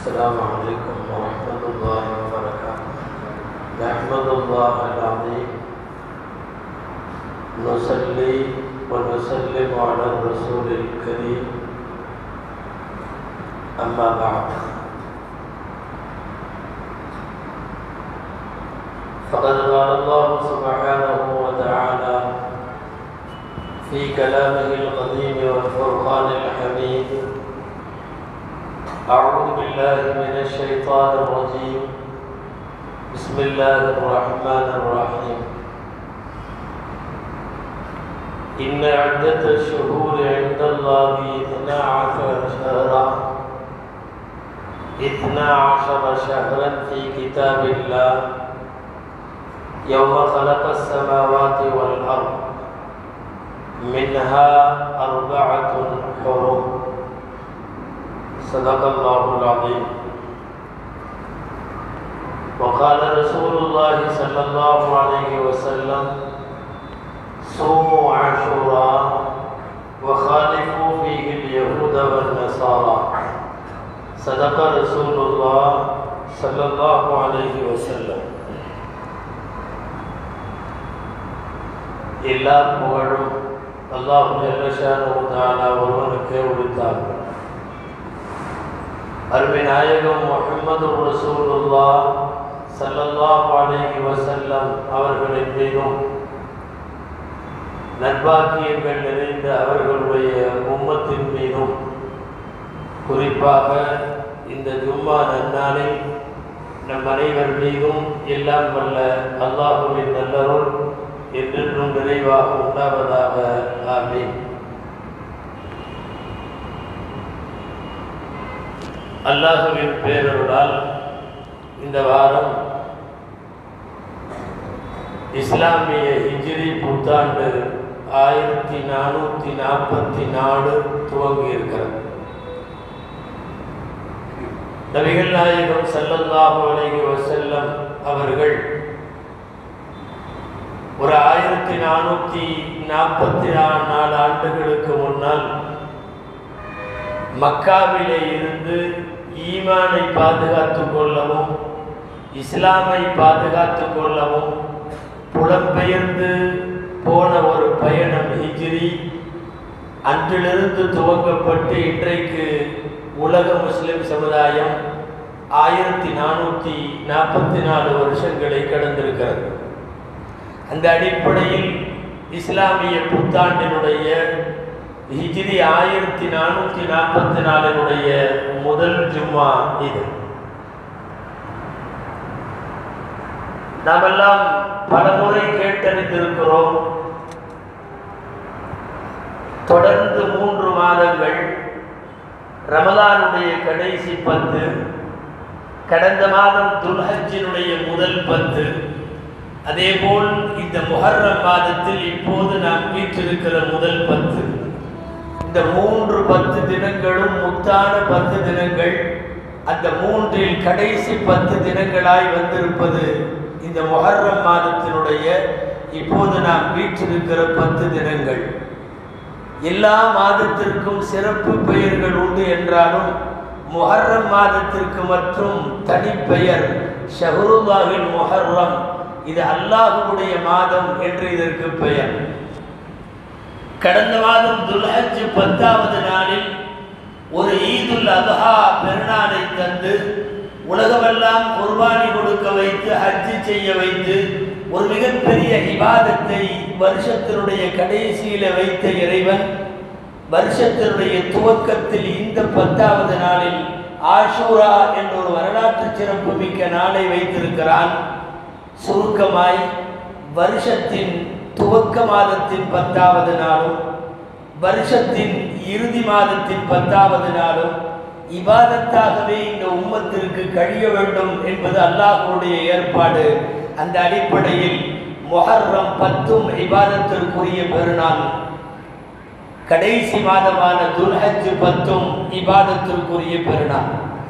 السلام عليكم ورحمة الله وبركاته نحمد الله العظيم نصلي ونسلم على الرسول الكريم أما بعد فقد قال الله سبحانه وتعالى في كلامه القديم والفرقان الحميد أعوذ بالله من الشيطان الرجيم بسم الله الرحمن الرحيم إن عدة الشهور عند الله اثنا عشر شهرا اثنا عشر شهرا في كتاب الله يوم خلق السماوات والأرض منها أربعة حرم صدق الله العظيم وقال رسول الله صلى الله عليه وسلم صوموا عاشوراء وخالفوا فيه اليهود والنصارى صدق رسول الله صلى الله عليه وسلم எல்லா புகழும் அல்லாஹு ஜல்லஷானு தாலா ஒருவனுக்கே உரித்தார்கள் அருமை நாயகம் முஹம்மது ரசூலுல்லா சல்லல்லாஹு அலைஹி வஸல்லம் அவர்களின் மீதும் நட்பாக்கியங்கள் நிறைந்த அவர்களுடைய உம்மத்தின் மீதும் குறிப்பாக இந்த ஜும்மா நன்னாளில் நம் அனைவர் மீதும் எல்லாம் வல்ல அல்லாஹுவின் நல்லருள் என்றென்றும் நிறைவாக உண்டாவதாக ஆமீன் அல்லாஹுவின் பேரருளால் இந்த வாரம் இஸ்லாமிய ஹிஜ்ரி புத்தாண்டு ஆயிரத்தி நானூற்றி நாற்பத்தி நாலு துவங்கி இருக்கிறது நபிகள் நாயகம் சல்லல்லாஹு அலைஹி வஸல்லம் அவர்கள் ஒரு ஆயிரத்தி நானூற்றி நாற்பத்தி நாலு ஆண்டுகளுக்கு முன்னால் மக்காவிலே இருந்து ஈமானை பாதுகாத்து கொள்ளவும் இஸ்லாமை பாதுகாத்து கொள்ளவும் புலம்பெயர்ந்து போன ஒரு பயணம் ஹிஜ்ரி அன்றிலிருந்து துவங்கப்பட்டு இன்றைக்கு உலக முஸ்லிம் சமுதாயம் ஆயிரத்தி நானூற்றி நாற்பத்தி நாலு வருஷங்களை கடந்திருக்கிறது அந்த அடிப்படையில் இஸ்லாமிய புத்தாண்டினுடைய ஹிஜ்ரி ஆயிரத்தி நானூற்றி நாற்பத்தி நாலினுடைய முதல் ஜும்மா இது நாமெல்லாம் பலமுறை கேட்டறிந்திருக்கிறோம் தொடர்ந்து மூன்று மாதங்கள் ரமலானுடைய கடைசி பத்து கடந்த மாதம் துல்ஹஜினுடைய முதல் பத்து அதேபோல் இந்த முஹர்ரம் மாதத்தில் இப்போது நாம் வீற்றிருக்கிற முதல் பத்து இந்த மூன்று பத்து தினங்களும் முத்தான பத்து தினங்கள் அந்த மூன்றில் கடைசி பத்து தினங்களாய் வந்திருப்பது இந்த மொஹர்ரம் மாதத்தினுடைய இப்போது நாம் வீற்றிருக்கிற பத்து தினங்கள் எல்லா மாதத்திற்கும் சிறப்பு பெயர்கள் உண்டு என்றாலும் முஹர்ரம் மாதத்திற்கு மற்றும் தனிப்பெயர் ஷஹருல்லாஹின் முஹர்ரம் இது அல்லாஹுடைய மாதம் என்று இதற்கு பெயர் கடந்த மாதம் துல்ஹஜ் பத்தாவது நாளில் ஒரு ஈதுல் அத்ஹா பெருநாளை தந்து உலகமெல்லாம் குர்பானி கொடுக்க வைத்து ஹஜ்ஜு செய்ய வைத்து ஒரு மிகப்பெரிய இபாதத்தை வருஷத்தினுடைய கடைசியில வைத்த இறைவன் வருஷத்தினுடைய துவக்கத்தில் இந்த பத்தாவது நாளில் ஆஷூரா என்ற ஒரு வரலாற்று சிறப்பு மிக்க நாளை வைத்திருக்கிறான் சுருக்கமாய் வருஷத்தின் துவக்க மாதத்தின் பத்தாவது நாளும் வருஷத்தின் இறுதி மாதத்தின் பத்தாவது நாளும் இபாதத்தாகவே இந்த உம்மத்திற்கு கழிய வேண்டும் என்பது அல்லாஹுடைய ஏற்பாடு அந்த அடிப்படையில் மொஹர்ரம் பத்தும் இபாதத்திற்குரிய பெருநாள் கடைசி மாதமான துல்ஹஜ் பத்தும் இபாதத்திற்குரிய பெருநாள்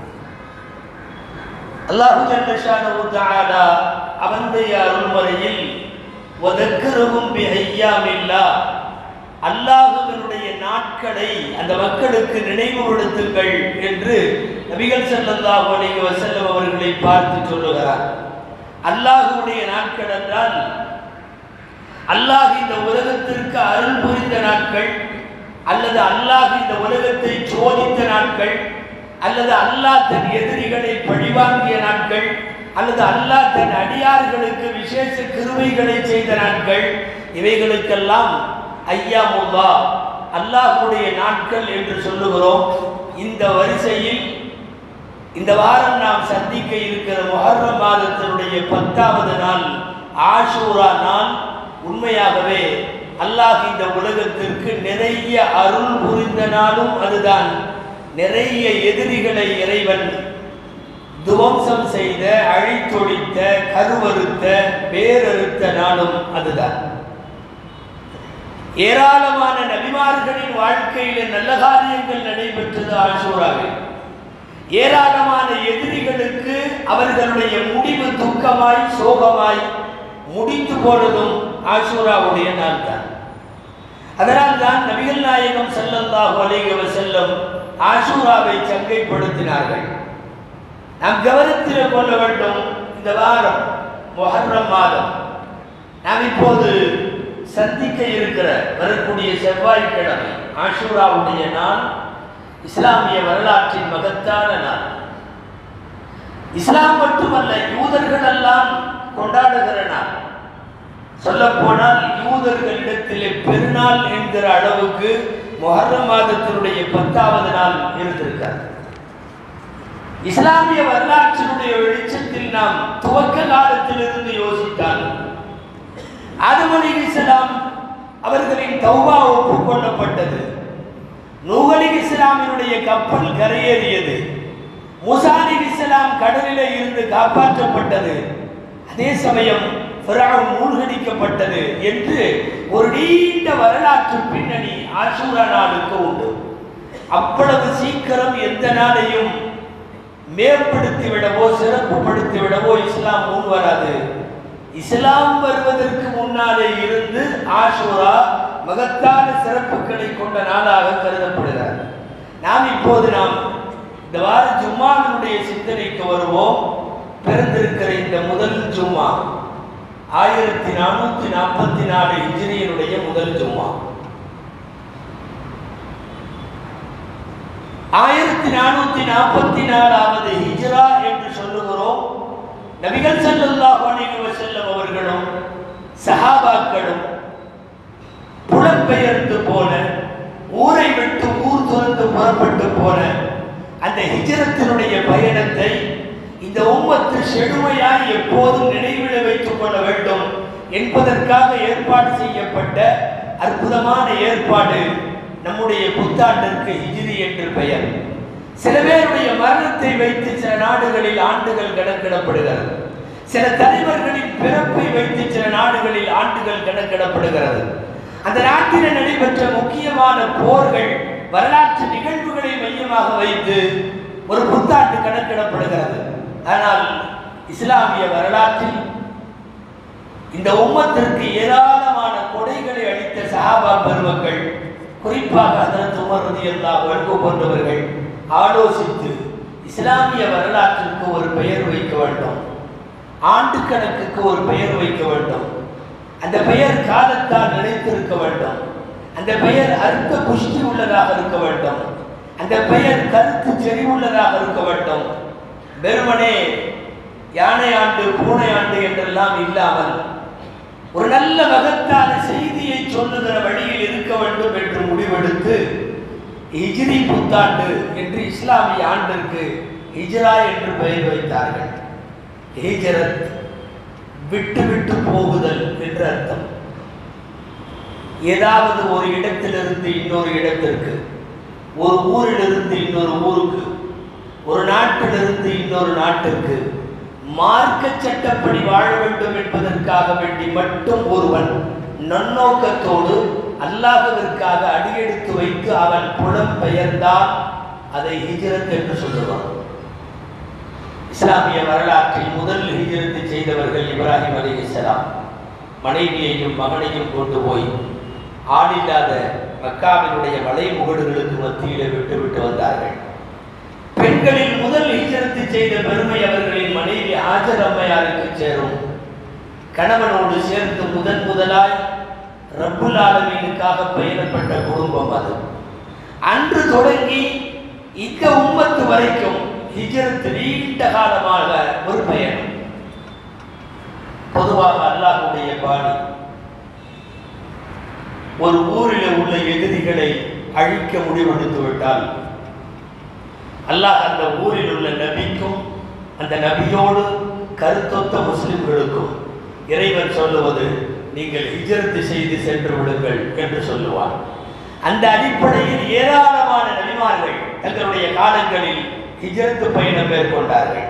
அல்லாஹு ஜல்லஷானு தஆலா அவனுடைய அருள்முறையில் வதக்கரவும் பிஹையாமில்லா அல்லாஹுவினுடைய நாட்களை அந்த மக்களுக்கு நினைவுபடுத்துங்கள் என்று நபிகள் ஸல்லல்லாஹு அலைஹி வஸல்லம் அவர்களை பார்த்து சொல்லுகிறார் அல்லாஹ்வுடைய நாட்கள் என்றால் அல்லாஹ் இந்த உலகத்திற்கு அருள் புரிந்த நாட்கள் அல்லது அல்லாஹ் இந்த உலகத்தை சோதித்த நாட்கள் அல்லது அல்லாஹ் தன் எதிரிகளை பழிவாங்கிய நாட்கள் அல்லது அல்லாஹ் தன் அடியார்களுக்கு விசேஷ கிருமைகளை செய்த நாட்கள் இவைகளுக்கெல்லாம் ஐயாமுல்லா அல்லாஹ்வுடைய நாட்கள் என்று சொல்லுகிறோம் இந்த வரிசையில் இந்த வாரம் நாம் சந்திக்க இருக்கிற முஹர்ரம் மாதத்தினுடைய பத்தாவது நாள் ஆஷூரா நாள் உண்மையாகவே அல்லாஹ் இந்த உலகத்திற்கு நிறைய அருள் புரிந்த நாளும் அதுதான் நிறைய எதிரிகளை இறைவன் துவம்சம் செய்த அழித்தொழித்த கருவறுத்த வேறறுத்த நாளும் அதுதான் ஏராளமான நபிமார்களின் வாழ்க்கையில நல்ல காரியங்கள் நடைபெற்றது ஆஷூராவில் ஏராளமான எதிரிகளுக்கு அவர்களுடைய முடிவு துக்கமாய் சோகமாய் முடிந்து போனதும் ஆஷூராவுடைய நாள் தான் அதனால் தான் நபிகள் நாயகம் ஸல்லல்லாஹு அலைஹி வஸல்லம் ஆஷூராவை சங்கைப்படுத்தினார்கள் நாம் கவனத்தில் கொள்ள வேண்டும் இந்த வாரம் முஹர்ரம் மாதம் நாம் இப்போது சந்திக்க இருக்கிற வரக்கூடிய செவ்வாய்க்கிழமை ஆஷூராவுடைய நாள் இஸ்லாமிய வரலாற்றின் மகத்தான நாள் இஸ்லாம் மட்டுமல்ல யூதர்கள் எல்லாம் கொண்டாடுகிற நாள் சொல்ல போனால் யூதர்களிடத்திலே பெருநாள் என்கிற அளவுக்கு முஹர்ரம் மாதத்தினுடைய பத்தாவது நாள் இருந்திருக்கார் இஸ்லாமிய வரலாற்றினுடைய வெளிச்சத்தில் நாம் துவக்க காலத்திலிருந்து யோசித்தால் ஆதம் அலைஹிஸ்ஸலாம் அவர்களின் தௌபா ஒப்புக்கொள்ளப்பட்டது நூஹ் அலைஹிஸ்ஸலாமினுடைய கப்பல் கரையேறியது மூசா அலைஹிஸ்ஸலாம் கடலிலே இருந்து காப்பாற்றப்பட்டது அதே சமயம் ஃபிரௌன் மூழ்கடிக்கப்பட்டது என்று ஒரு நீண்ட வரலாற்று பின்னணி ஆஷூரா நாளுக்கு உண்டு அவ்வளவு சீக்கிரம் எந்த நாளையும் மேம்படுத்தி விடவோ சிறப்புப்படுத்தி விடவோ இஸ்லாம் முன் வராது இஸ்லாம் வருவதற்கு முன்னாலே இருந்து ஆஷூரா மகத்தான சிறப்புகளை கொண்ட நாளாக கருதப்படுகிறார் நாம் இப்போது நாம் இந்த வார ஜும்மாவினுடைய சிந்தனைக்கு வருவோம் பிறந்திருக்கிற இந்த முதல் ஜும்மா ஆயிரத்தி நானூத்தி நாற்பத்தி நாலு இன்ஜினியருடைய முதல் ஜும்மா ஆயிரத்தி நானூத்தி நாற்பத்தி நாலாவது ஹிஜ்ரா என்று சொல்லுகிறோம் நபிகள் ஸல்லல்லாஹு அலைஹி வஸல்லம் அவர்களும் சஹாபாக்களும் புலம்பெயர்ந்து போன ஊரை விட்டு ஊர் துறந்து புறப்பட்டு போன அந்த ஹிஜரத்தினுடைய பயணத்தை இந்த உம்மத்து செழுமையாய் எப்போதும் நினைவிட வைத்துக் கொள்ள வேண்டும் என்பதற்காக ஏற்பாடு செய்யப்பட்ட அற்புதமான ஏற்பாடு நம்முடைய புத்தாண்டிற்கு ஹிஜ்ரி என்று பெயர் சில பேருடைய மரணத்தை வைத்து சில நாடுகளில் ஆண்டுகள் கணக்கிடப்படுகிறது சில தலைவர்களின் பிறப்பை வைத்து சில நாடுகளில் ஆண்டுகள் கணக்கிடப்படுகிறது அந்த நாட்டில் நடைபெற்ற முக்கியமான போர்கள் வரலாற்று நிகழ்வுகளை மையமாக வைத்து ஒரு புத்தாண்டு கணக்கிடப்படுகிறது ஆனால் இஸ்லாமிய வரலாற்றில் இந்த உம்மத்திற்கு ஏராளமான கொடைகளை அளித்த சஹாபா பெருமக்கள் குறிப்பாக அதற்கு உமர் ரலியல்லாஹு அன்ஹு போன்றவர்கள் ஆலோசித்து இஸ்லாமிய வரலாற்றிற்கு ஒரு பெயர் வைக்க வேண்டும் ஆண்டு கணக்குக்கு ஒரு பெயர் வைக்க வேண்டும் அந்த பெயர் காலத்தால் நிலைத்திருக்க வேண்டும் அந்த பெயர் அர்த்த புஷ்டி உள்ளதாக இருக்க வேண்டும் அந்த பெயர் கருத்து செறிவுள்ளதாக இருக்க வேண்டும் வெறுமனே யானை ஆண்டு பூனை ஆண்டு என்றெல்லாம் இல்லாமல் ஒரு நல்ல மகத்தான செய்தியை சொல்லுகிற வழியில் இருக்க வேண்டும் என்று முடிவெடுத்து ஹிஜ்ரி புத்தாண்டு என்று இஸ்லாமிய ஆண்டிற்கு ஹிஜ்ரா என்று பெயர் வைத்தார்கள் ஹிஜ்ரத் விட்டு விட்டு போகுதல் என்று அர்த்தம் ஏதாவது ஒரு இடத்திலிருந்து இன்னொரு இடத்திற்கு ஒரு ஊரிலிருந்து இன்னொரு ஊருக்கு ஒரு நாட்டிலிருந்து இன்னொரு நாட்டிற்கு மார்க்க சட்டப்படி வாழ வேண்டும் என்பதற்காக வேண்டி மட்டும் ஒருவன் நன்னோக்கத்தோடு அல்லாஹ்விற்காக அடியெடுத்து வைத்து அவன் புலம் பெயர்ந்தால் அதை ஹிஜ்ரத் என்று சொல்லுவான் இஸ்லாமிய வரலாற்றில் முதல் ஹிஜ்ரத்து செய்தவர்கள் இப்ராஹிம் அலி இஸ்லாம் மனைவியையும் மகனையும் கொண்டு போய் ஆளில்லாத மக்காவினுடைய மலைமுகடுகளுக்கு மத்தியிலே விட்டு விட்டு வந்தார்கள் பெண்களில் முதல் ஹிஜரத்து செய்த பெருமை அவர்களின் மனைவி ஆஜர் அம்மையாருக்கு சேரும் கணவனோடு சேர்ந்து முதன் முதலாய் ரப்புல் ஆலமீனுக்காக பயணப்பட்ட குடும்பம் அது அன்று தொடங்கி இந்த உம்மத்து வரைக்கும் ஹிஜரத் நீண்ட காலமாக ஒரு பயணம் பொதுவாக அல்லாஹ்வுடைய பாணி ஒரு ஊரில் உள்ள எதிரிகளை அழிக்க முடிவெடுத்து விட்டால் அல்லாஹ் அந்த ஊரில் உள்ள நபிக்கும் அந்த நபியோடு கருத்தொத்த முஸ்லிம்களுக்கும் இறைவன் சொல்லுவது நீங்கள் ஹிஜரத்து செய்து சென்று விடுங்கள் என்று சொல்லுவார் அந்த அடிப்படையில் ஏராளமான நபிமார்கள் தங்களுடைய காலங்களில் ஹிஜரத்து பயணம் மேற்கொண்டார்கள்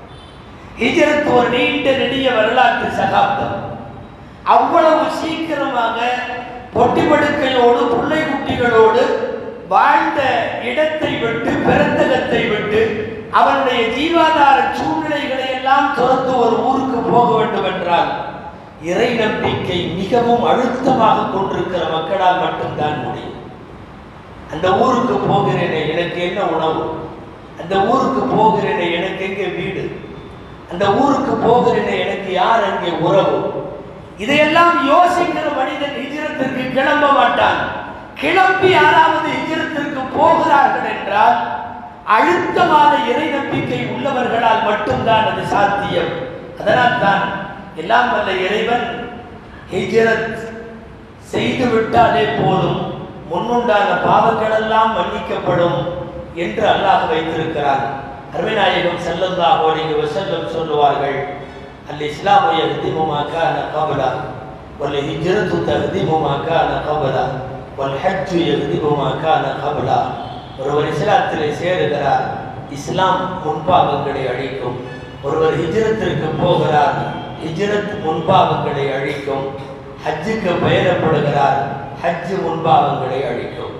ஹிஜரத் ஒரு நீண்ட நெடிய வரலாற்று சகாப்தம் அவ்வளவு சீக்கிரமாக பொட்டி படுக்கையோடு பிள்ளை குட்டிகளோடு வாழ்ந்த இடத்தை விட்டு பிறந்தகத்தை விட்டு அவனுடைய ஜீவாதார சூழ்நிலைகளை எல்லாம் துறந்து ஒரு ஊருக்கு போக வேண்டும் என்றால் இறை நம்பிக்கை மிகவும் அழுத்தமாக கொண்டிருக்கிற மக்களால் மட்டும்தான் முடியும் அந்த ஊருக்கு போகிறேனே எனக்கு என்ன உணவு அந்த ஊருக்கு போகிறேனே எனக்கு எங்கே வீடு அந்த ஊருக்கு போகிறேனே எனக்கு யார் அங்கே உறவு இதையெல்லாம் யோசிக்கிற மனிதன் ஹிஜரத்திற்கு கிளம்ப மாட்டான் கிளம்பி யாராவது ஹிஜரத்திற்கு போகிறார்கள் என்றால் அழுத்தமான இறை நம்பிக்கை உள்ளவர்களால் மட்டும்தான் அது சாத்தியம் அதனால் தான் எல்லாம் வல்ல இறைவன் ஹிஜரத் செய்து விட்டாலே போதும் முன்னுண்டான பாவங்கள் எல்லாம் மன்னிக்கப்படும் என்று அல்லாஹ் வைத்திருக்கிறான் அருமைநாயகம் ஸல்லல்லாஹு அலைஹி வஸல்லம் சொல்லுவார்கள் அல் இஸ்லாமு யஹ்திமு மா கான கப்லா வல் ஹிஜ்ரத்து தஹ்திமு மா கான கப்லா வல் ஹஜ்ஜு யஹ்திமு மா கான கப்லா ஒருவர் இஸ்லாத்திலே சேருகிறார் இஸ்லாம் முன்பாவங்களை அழிக்கும் ஒருவர் ஹிஜ்ரத்திற்கு போகிறார் ஹிஜ்ரத் முன்பாவங்களை அழிக்கும் ஹஜ்ஜுக்கு பயணப்படுகிறார் ஹஜ் முன்பாவங்களை அழிக்கும்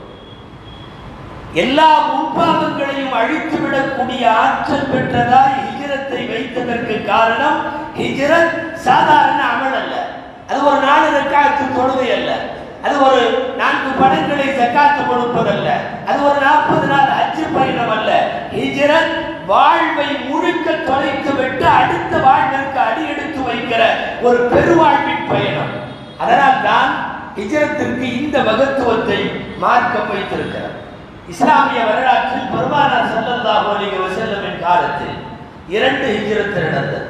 எல்லா முன்பாவங்களையும் அழித்து விடக்கூடிய ஆற்றல் பெற்றதாய் ஹிஜ்ரத்தை வைத்ததற்கு காரணம் ஹிஜ்ரத் சாதாரண அமல் அல்ல அது ஒரு நாலு ரக்காத்து தொழுகை அல்ல அது ஒரு நான்கு பணங்களை ஜக்காத்து கொடுப்பதல்ல அது ஒரு நாற்பது நாள் ஹஜ் பயணம் அல்ல ஹிஜ்ரத் வாழ்வை முழுக்க தொலைத்து விட்டு அடுத்த வாழ்விற்கு அடியெடுத்து வைக்கிற ஒரு பெருவாழ்வின் பயணம் அதனால் தான் ஹிஜ்ரத்திற்கு இந்த மகத்துவத்தை மார்க்கம் வைத்திருக்கிறார் இஸ்லாமிய வரலாற்றில் பெருமானார் ஸல்லல்லாஹு அலைஹி வஸல்லமின் காலத்தில் இரண்டு ஹிஜ்ரத் நடந்தது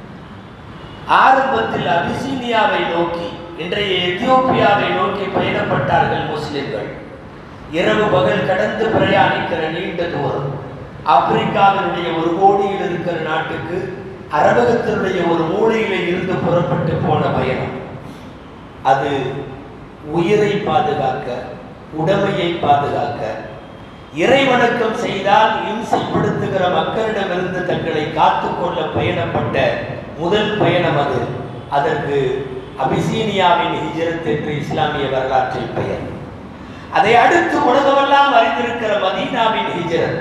ஆரம்பத்தில் அபிசீனியாவை நோக்கி இன்றைய எத்தியோப்பியாவை நோக்கி பயணப்பட்டார்கள் முஸ்லிம்கள் இரவு பகல் கடந்து பிரயாணிக்கிற நீண்ட தூரம் ஆப்பிரிக்காவினுடைய ஒரு கோடியில் இருக்கிற நாட்டுக்கு அரபகத்தினுடைய ஒரு மூலையில இருந்து புறப்பட்டு போன பயணம் அது உயிரை பாதுகாக்க உடமையை பாதுகாக்க இறை வணக்கம் செய்தால் இம்சைப்படுத்துகிற மக்களிடமிருந்து தங்களை காத்துக்கொள்ள பயணப்பட்ட முதல் பயணம் அது அதற்கு அபிசீனியாவின் ஹிஜரத் என்று இஸ்லாமிய வரலாற்றில் பெயர் அதை அடுத்து உலகமெல்லாம் அறிந்திருக்கிற மதீனாவின் ஹிஜரத்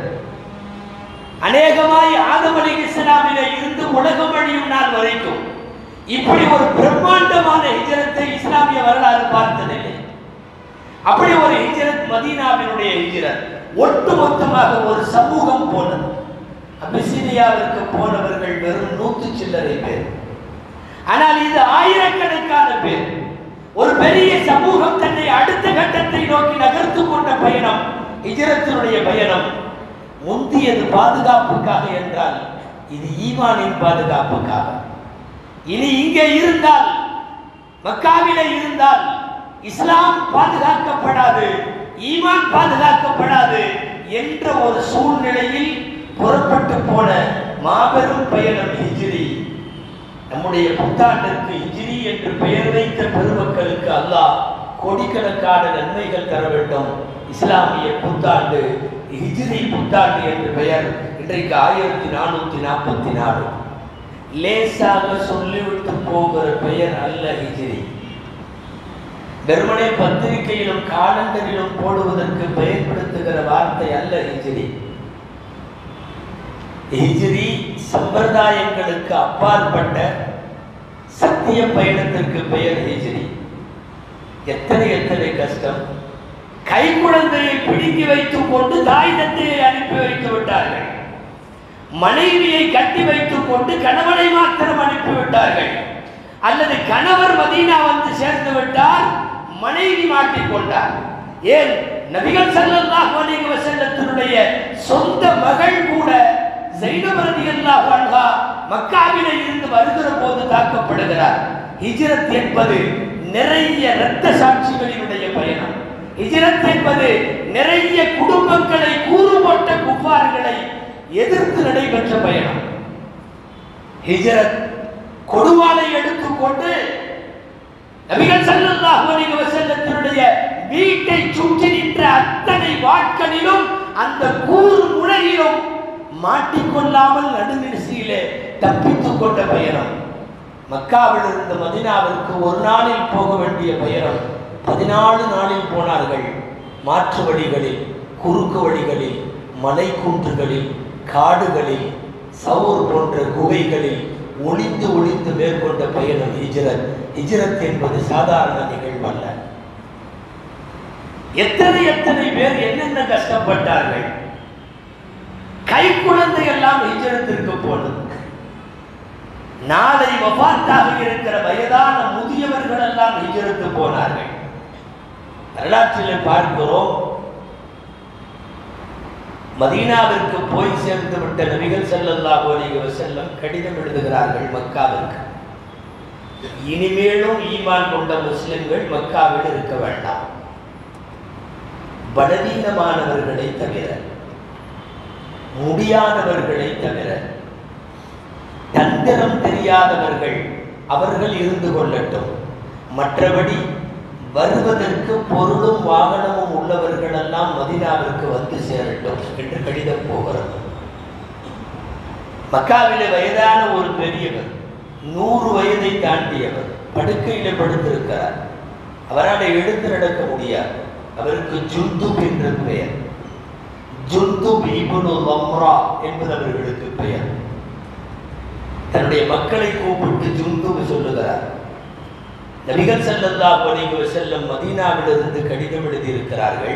அநேகமாய் ஆதம் அலி இஸ்லாமில இருந்து உலகம் அழியும் நாள் வரைக்கும் இப்படி ஒரு பிரம்மாண்டமான ஹிஜரத்தை இஸ்லாமிய வரலாறு பார்த்ததில்லை அப்படி ஒரு ஹிஜரத் மதீனாவினுடைய ஹிஜரத் ஒட்டுமொத்தமாக ஒரு சமூகம் போனது அபிசீனியாவிற்கு போனவர்கள் வெறும் நூத்து சில்லறை பேர் ஆனால் இது ஆயிரக்கணக்கான பேர் ஒரு பெரிய சமூகம் தன்னை அடுத்த கட்டத்தை நோக்கி நகர்த்து கொண்ட பயணம் ஹிஜரத்தினுடைய பயணம் முந்தியது பாதுகாப்புக்காக என்றால் இது ஈமானின் பாதுகாப்புக்காக இனி இங்கே இருந்தால் மக்காவிலே இருந்தால் இஸ்லாம் பாதுகாக்கப்படாது ஈமான் பாதுகாக்கப்படாது என்ற ஒரு சூழ்நிலையில் புறப்பட்டு போன மாபெரும் பயணம் ஹிஜ்ரி நம்முடைய புத்தாண்டிற்கு ஹிஜ்ரி என்று பெயர் வைத்த பெருமக்களுக்கு அல்லாஹ் கோடிக்கணக்கான நன்மைகள் தர வேண்டும் இஸ்லாமிய புத்தாண்டு ஹிஜ்ரி புத்தாண்டு என்று பெயர் இன்றைக்கு ஆயிரத்தி நானூத்தி நாற்பத்தி நாலு லேசாக சொல்லிவிட்டு போகிற பெயர் அல்ல ஹிஜ்ரி வெறுமனே பத்திரிகையிலும் காலண்டரிலும் போடுவதற்கு பயன்படுத்துகிற வார்த்தை அல்ல ஹிஜ்ரி ஹிஜ்ரி சம்பிரதாயங்களுக்கு அப்பாற்பட்ட சத்திய பயணத்திற்கு பெயர் ஹிஜ்ரி எத்தனை எத்தனை கஷ்டம் கை குழந்தையை பிடுங்கி வைத்துக் கொண்டு தாய் தந்தையை அனுப்பி வைத்து விட்டார்கள் மனைவியை கட்டி வைத்துக் கொண்டு கணவனை மாத்திரம் அனுப்பிவிட்டார்கள் அல்லது கணவர் மதீனா வந்து சேர்ந்து விட்டால் மனைவி மாட்டிக்கொண்டார் ஏன் நபிகள் ஸல்லல்லாஹு அலைஹி வஸல்லத்தினுடைய சொந்த மகள் கூட ஸைனப் ரலியல்லாஹு அன்ஹா மக்காவிலே இருந்து வருகிற போது தாக்கப்படுகிறார் ஹிஜ்ரத் என்பது நிறைய இரத்த சாட்சிகளினுடைய பயணம் ஹிஜ்ரத் என்பது நிறைய குடும்பங்களை கூறு போட்ட குஃபார்களை எதிர்த்து நடைபெற்ற பயணம் ஹிஜ்ரத் கொடுவாளை எடுத்துக்கொண்டு நபிகள் ஸல்லல்லாஹு அலைஹி வஸல்லத்தினுடைய வீட்டை சுற்றி நின்ற அத்தனை வாட்களிலும் அந்த கூறு முனையிலும் மாட்டிக்கொள்ளாமல் நடுநிசியிலே தப்பித்துக் கொண்ட பயணம் மக்காவில் இருந்து மதினாவிற்கு ஒரு நாளில் போக வேண்டிய பயணம் பதினாலு நாளில் போனார்கள் மாற்று வழிகளில் குறுக்கு வழிகளில் மலை குன்றுகளில் காடுகளில் சவுர் போன்ற குகைகளில் ஒளிந்து ஒளிந்து மேற்கொண்ட பயணம் ஹிஜ்ரத் ஹிஜ்ரத் என்பது சாதாரண நிகழ்வல்ல எத்தனை எத்தனை பேர் என்னென்ன கஷ்டப்பட்டார்கள் கை குழந்தை எல்லாம் ஹிஜ்ரத்திற்கு போனது நாளை வபாத்தாக இருக்கிற வயதான முதியவர்கள் எல்லாம் ஹிஜ்ரத்து போனார்கள் வரலாற்றில் பார்க்கிறோம் மதீனாவிற்கு போய் சேர்ந்து விட்ட நபிகள் ஸல்லல்லாஹு அலைஹி வஸல்லம் கடிதம் எழுதுகிறார்கள் மக்காவிற்கு இனிமேலும் ஈமான் கொண்ட முஸ்லிம்கள் மக்காவில் இருக்க வேண்டாம் பலவீனமானவர்களை தவிர முடியாதவர்களை தவிர தந்திரம் தெரியாதவர்கள் அவர்கள் இருந்து கொள்ளட்டும் மற்றபடி வருவதற்கு பொருளும் வாகனமும் உள்ளவர்கள் எல்லாம் மதினாவிற்கு வந்து சேரட்டும் என்று கடிதம் போகிறது மக்காவிலே வயதான ஒரு பெரியவர் நூறு வயதை தாண்டியவர் படுக்கையில படுத்திருக்கிறார் அவரால் எழுந்து நடக்க முடியாது அவருக்கு ஜுந்துப் என்ற பெயர் ஜுந்துப் இப்னு லம்ரா என்பது அவர்களுக்கு பெயர் தன்னுடைய மக்களை கூப்பிட்டு ஜுந்துப் சொல்லுகிறார் நபிகள் ஸல்லல்லாஹு அலைஹி வஸல்லம் மதீனாவிலிருந்து கடிதம் எழுதியிருக்கிறார்கள்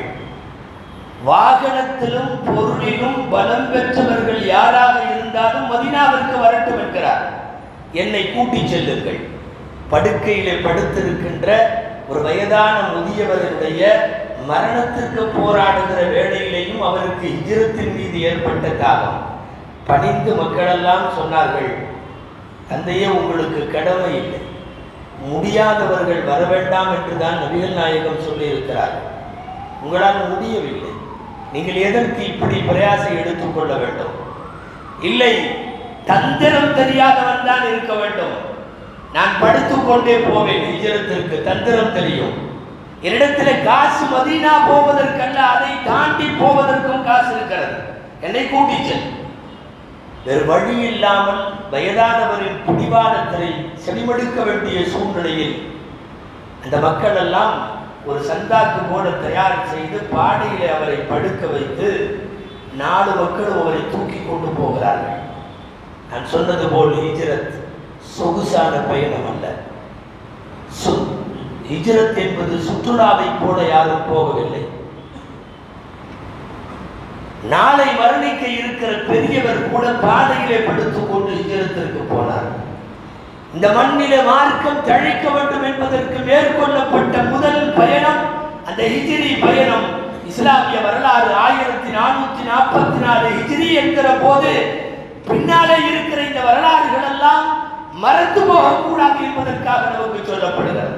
வாகனத்திலும் பொருளிலும் பலம் பெற்றவர்கள் யாராக இருந்தாலும் மதீனாவிற்கு வரட்டும் என்கிறார் என்னை கூட்டிச் செல்லுங்கள் படுக்கையிலே படுத்திருக்கின்ற ஒரு வயதான முதியவருடைய மரணத்திற்கு போராடுகிற வேளையிலேயும் அவருக்கு ஹிஜ்ரத்தின் மீது ஏற்பட்ட தாகம் பணிந்து மக்களெல்லாம் சொன்னார்கள் தந்தையே உங்களுக்கு கடமை இல்லை முடியாதவர்கள் வர வேண்டாம் என்றுதான் நபிகள் நாயகம் சொல்லி இருக்கிறார்கள் உங்களால் முடியவில்லை நீங்கள் எதற்கு இப்படி பிரயாசம் எடுத்துக்கொள்ள வேண்டும் இல்லை தந்திரம் தெரியாதவன் தான் இருக்க வேண்டும் நான் படுத்துக் கொண்டே போவேன் ஹிஜரத்திற்கு தந்திரம் தெரியும் என்னிடத்துல காசு மதீனா போவதற்கல்ல அதை தாண்டி போவதற்கும் காசு இருக்கிறது என்னை கூட்டிச் செல் வேறு வழி இல்லாமல் வயதானவரின் பிடிவாதத்தை செவிமடுக்க வேண்டிய சூழ்நிலையில் அந்த மக்கள் எல்லாம் ஒரு சந்தாக்கு போல தயார் செய்து பாடையிலே அவரை படுக்க வைத்து நாலு மக்களும் அவரை தூக்கி கொண்டு போகிறார்கள் நான் சொன்னது போல் ஹிஜ்ரத் சொகுசான பயணம் அல்ல சு- ஹிஜ்ரத் என்பது சுற்றுலாவை போல யாரும் போகவில்லை நாளை மரணிக்க இருக்கிற பெரியவர் கூட பாதையிலே படுத்துக் கொண்டு ஹிஜரத்திற்கு போனார் இந்த மண்ணிலே மார்க்கம் தழைக்க வேண்டும் என்பதற்கு மேற்கொள்ளப்பட்ட முதல் பயணம் அந்த ஹிஜ்ரி பயணம் இஸ்லாமிய வரலாறு ஆயிரத்தி நானூத்தி நாற்பத்தி நாலு ஹிஜ்ரி என்கிற போது பின்னாலே இருக்கிற இந்த வரலாறுகள் எல்லாம் மறந்து போகக்கூடாது என்பதற்காக நமக்கு சொல்லப்படுகிறது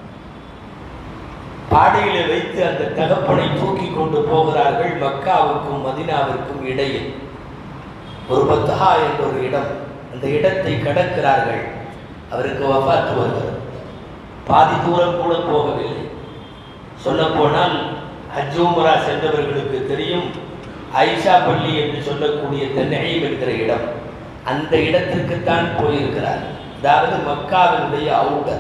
பாடையிலே வைத்து அந்த தகப்பனை தூக்கி கொண்டு போகிறார்கள் மக்காவுக்கும் மதினாவிற்கும் இடையில் ஒரு பத்தஹா என்ற ஒரு இடம் அந்த இடத்தை கடக்கிறார்கள் அவருக்கு வஃபாத்து வருகிறது பாதி தூரம் கூட போகவில்லை சொல்லப் போனால் ஹஜ் உம்ரா சென்றவர்களுக்கு தெரியும் ஐஷா பள்ளி என்று சொல்லக்கூடிய தென்னகைம் என்கிற இடம் அந்த இடத்திற்குத்தான் போயிருக்கிறார் அதாவது மக்காவினுடைய அவுட்டர்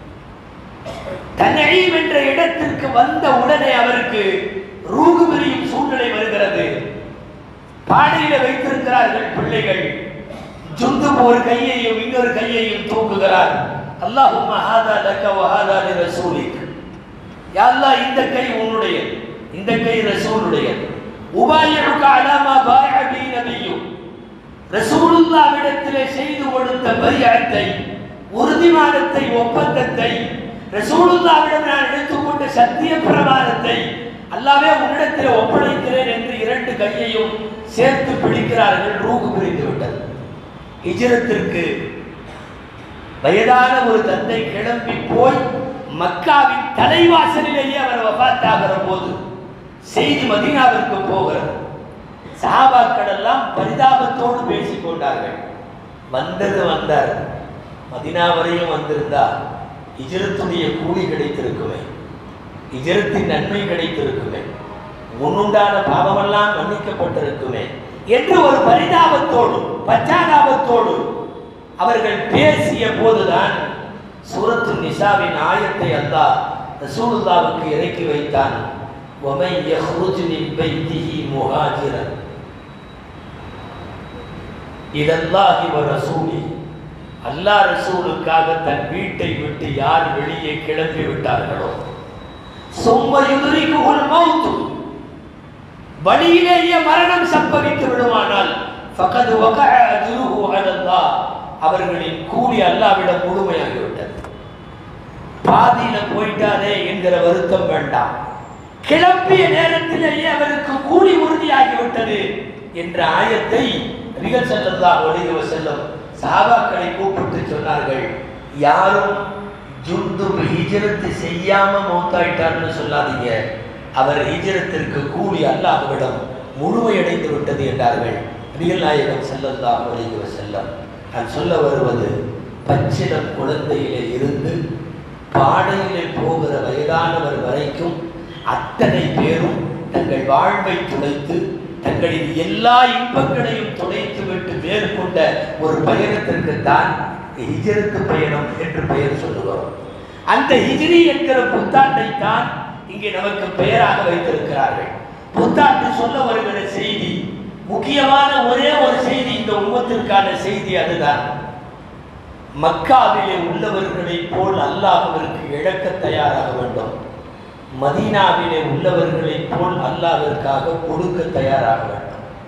தன்னீம் என்ற இடத்திற்கு வந்த உடனே அவருக்கு ரூகு பிரியும் சூழ்நிலை வருகிறது பாடையில வைத்திருக்கிறார்கள் பிள்ளைகள் ஜுந்து ஒரு கையையும் இன்னொரு கையையும் தூக்குகிறார் அல்லாஹும்ம ஹாதா லக்க வ ஹாதா லி ரசூலிக் யா அல்லாஹ் இந்த கை உன்னுடையது இந்த கை ரசூலுடையது உபாயிழுக்க அலாமா பாயபி நபியு ரசூலுல்லாவிடத்திலே செய்து கொடுத்த பரியாத்தை உறுதிமானத்தை ஒப்பந்தத்தை ரசூலுல்லாவிடம் நான் எடுத்துக்கொண்ட சத்திய பிரமாணத்தை அல்லாவே உன்னிடத்தில் ஒப்படைக்கிறேன் என்று இரண்டு கையையும் சேர்த்து பிடிக்கிறார்கள் ரூகு பிரிந்து விட்டது ஹிஜ்ரத்திற்கு வயதான ஒரு தந்தை கிளம்பி போய் மக்காவின் தலைவாசலிலேயே அவர் வபாத்தாகிற போது செய்தி மதீனாவிற்கு போகிறது சஹாபாக்கள் எல்லாம் பரிதாபத்தோடு பேசிக் கொண்டார்கள் வந்தது வந்தார் மதினா வரையும் வந்திருந்தா இஜரத்துடைய கூலி கிடைத்திருக்குமே இஜரத்தின் நன்மை கிடைத்திருக்குமே முன்னுண்டான பாவமெல்லாம் மன்னிக்கப்பட்டிருக்குமே என்று ஒரு பரிதாபத்தோடு பச்சாதாபத்தோடு அவர்கள் பேசிய போதுதான் சூரத்து நிசாவின் ஆயத்தை அல்லாஹ் ரசூலுல்லாவுக்கு இறக்கி வைத்தான் وَمَنْ يَخْرُجْ مِنْ بَيْتِهِ مُهَاجِرًا إِلَى اللَّهِ وَرَسُولِهِ அல்லாஹ் ரசூலுக்காக தன் வீட்டை விட்டு யார் வெளியே கிளம்பி விட்டார்களோ சும்ம யுதுரிக்குல் மௌத்து வழியிலேயே மரணம் சம்பவித்து விடுவானால் ஃபகது வகஅ அஜ்ருஹு அலல்லாஹ் அவர்களின் கூலி அல்லாவிடம் முழுமையாகிவிட்டது பாதியில போயிட்டாரே என்கிற வருத்தம் வேண்டாம் கிளம்பிய நேரத்திலேயே அவருக்கு கூலி உறுதியாகிவிட்டது என்ற ஆயத்தை நபிகள் ஸல்லல்லாஹு அலைஹி வஸல்லம் சஹாபாக்களை கூப்பிட்டு சொன்னார்கள் யாரும் ஜுந்து ஹிஜ்ரத் செய்யாம மௌத்தாயிட்டார்னு சொல்லாதீங்க அவர் ஹிஜ்ரத்திற்கு கூலி அல்லாஹ்விடம் முழுமையடைந்து விட்டது என்றார்கள் நபிகள் நாயகம் ஸல்லல்லாஹு அலைஹி வஸல்லம் நான் சொல்ல வருவது பச்சிலம் குழந்தையிலே இருந்து பாடையிலே போகிற வயதானவர் வரைக்கும் அத்தனை பேரும் தங்கள் வாழ்வை துளைத்து தங்களின் எல்லா இன்பங்களையும் துளைத்து விட்டு மேற்கொண்ட ஒரு பயணத்திற்கு தான் ஹிஜரத்து பயணம் என்று பெயர் சொல்லுகிறோம் அந்த ஹிஜ்ரி என்கிற புத்தாண்டை தான் இங்கே நமக்கு பெயராக வைத்திருக்கிறார்கள் புத்தாண்டு சொல்ல வருகிற செய்தி முக்கியமான ஒரே ஒரு செய்தி இந்த உம்மத்திற்கான செய்தி அதுதான் மக்காவிலே உள்ளவர்களைப் போல் அல்லாஹ்விற்கு இழக்க தயாராக வேண்டும் மதீனாவிலே உள்ளவர்களைப் போல் அல்லாஹ்விற்காக கொடுக்க தயாராக வேண்டும்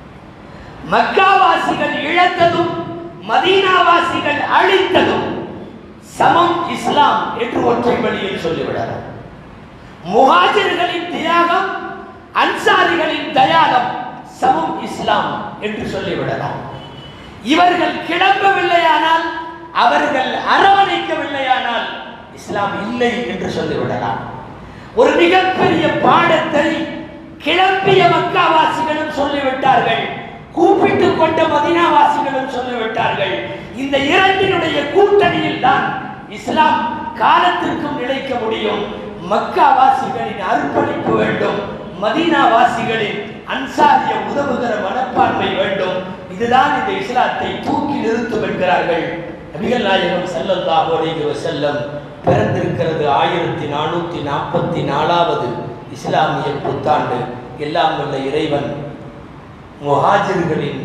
மக்காவாசிகள் இழந்ததும் மதீனாவாசிகள் அழித்ததும் சமம் இஸ்லாம் என்று ஒற்றை வழியில் சொல்லிவிடலாம் முஹாஜிர்களின் தியாகம் அன்சாரிகளின் தயாகம் சமம் இஸ்லாம் என்று சொல்லிவிடலாம் இவர்கள் கிளம்பவில்லையானால் அவர்கள் அரவணைக்கவில்லையானால் இஸ்லாம் இல்லை என்று சொல்லிவிடலாம் ஒரு மிகப்பெரிய பாடத்தை கிளம்பிய மக்காவாசிகளும் சொல்லிவிட்டார்கள் கூப்பிட்டு கொண்ட மதினாவாசிகளும் சொல்லிவிட்டார்கள் இந்த இரண்டினுடைய கூட்டணியில் தான் இஸ்லாம் காலத்திற்கும் நிலைக்க முடியும் மக்காவாசிகளின் அர்ப்பணிப்பு வேண்டும் மதீனாவாசிகளின் அன்சாரிய உதவுகிற மனப்பான்மை வேண்டும் இதுதான் இந்த இஸ்லாத்தை தூக்கி நிறுத்தும் என்கிறார்கள் நபிகள் நாயகம் ஸல்லல்லாஹு அலைஹி வஸல்லம் பிறந்திருக்கிறது ஆயிரத்தி நானூத்தி நாற்பத்தி நாலாவது இஸ்லாமிய புத்தாண்டு எல்லாம் வல்ல இறைவன் முஹாஜிர்களின்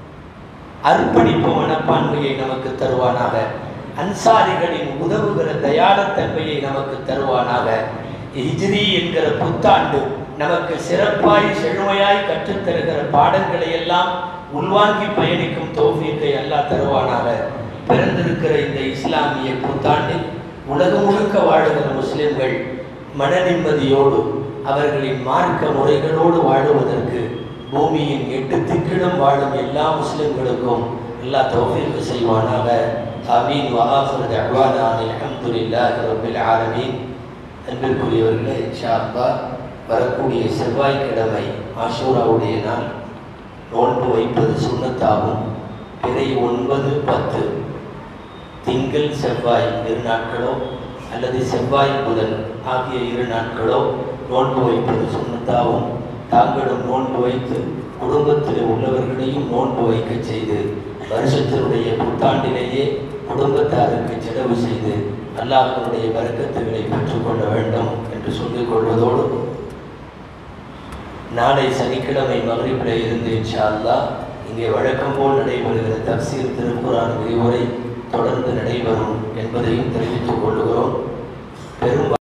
அர்ப்பணிப்பு மனப்பான்மையை நமக்கு தருவானாக அன்சாரிகளின் உதவுகிற தயாளத்தன்மையை நமக்கு தருவானாக ஹிஜ்ரி என்கிற புத்தாண்டு நமக்கு சிறப்பாய் செழுமையாய் கற்றுத்தருகிற பாடங்களை எல்லாம் உள்வாங்கி பயணிக்கும் தோஃபியத்தை அல்லாஹ் தருவானாக பிறந்திருக்கிற இந்த இஸ்லாமிய புத்தாண்டில் உலகம் முழுக்க வாழுகிற முஸ்லிம்கள் மன நிம்மதியோடு அவர்களின் மார்க்க முறைகளோடு வாழுவதற்கு பூமியின் எட்டு திக்கிடம் வாழும் எல்லா முஸ்லிம்களுக்கும் அல்லாஹ் தௌஃபீக் செய்வானாக ஆமீன் வஆஃபிரு தஅவானா அல்ஹம்துலில்லாஹி ரப்பில் ஆலமீன் அன்பிற்குரியவர்களே இன்ஷா அல்லாஹ் வரக்கூடிய செவ்வாய்க்கிழமை ஆஷூராவுடைய நாள் நோன்பு வைப்பது சுண்ணத்தாகும் பிறை ஒன்பது பத்து திங்கள் செவ்வாய் இரு நாட்களோ அல்லது செவ்வாய் புதன் ஆகிய இரு நாட்களோ நோன்பு வைப்பது சுண்ணத்தாகும் தாங்களும் நோன்பு வைத்து குடும்பத்தில் உள்ளவர்களையும் நோன்பு வைக்க செய்து வருஷத்தினுடைய புத்தாண்டிலேயே குடும்பத்தாருக்கு செலவு செய்து அல்லாஹ்வுடைய வர்க்கத்துகளை பெற்றுக்கொள்ள வேண்டும் என்று சொல்லிக் கொள்வதோடு நாளை சனிக்கிழமை மகரிப்பில் இருந்து இன்ஷா அல்லாஹ் இங்கே வழக்கம் போல் நடைபெறுகிற தப்சீர் திருக்குரான் விரிவுரை தொடர்ந்து நடைபெறும் என்பதையும் தெரிவித்துக் கொள்கிறோம் பெரும்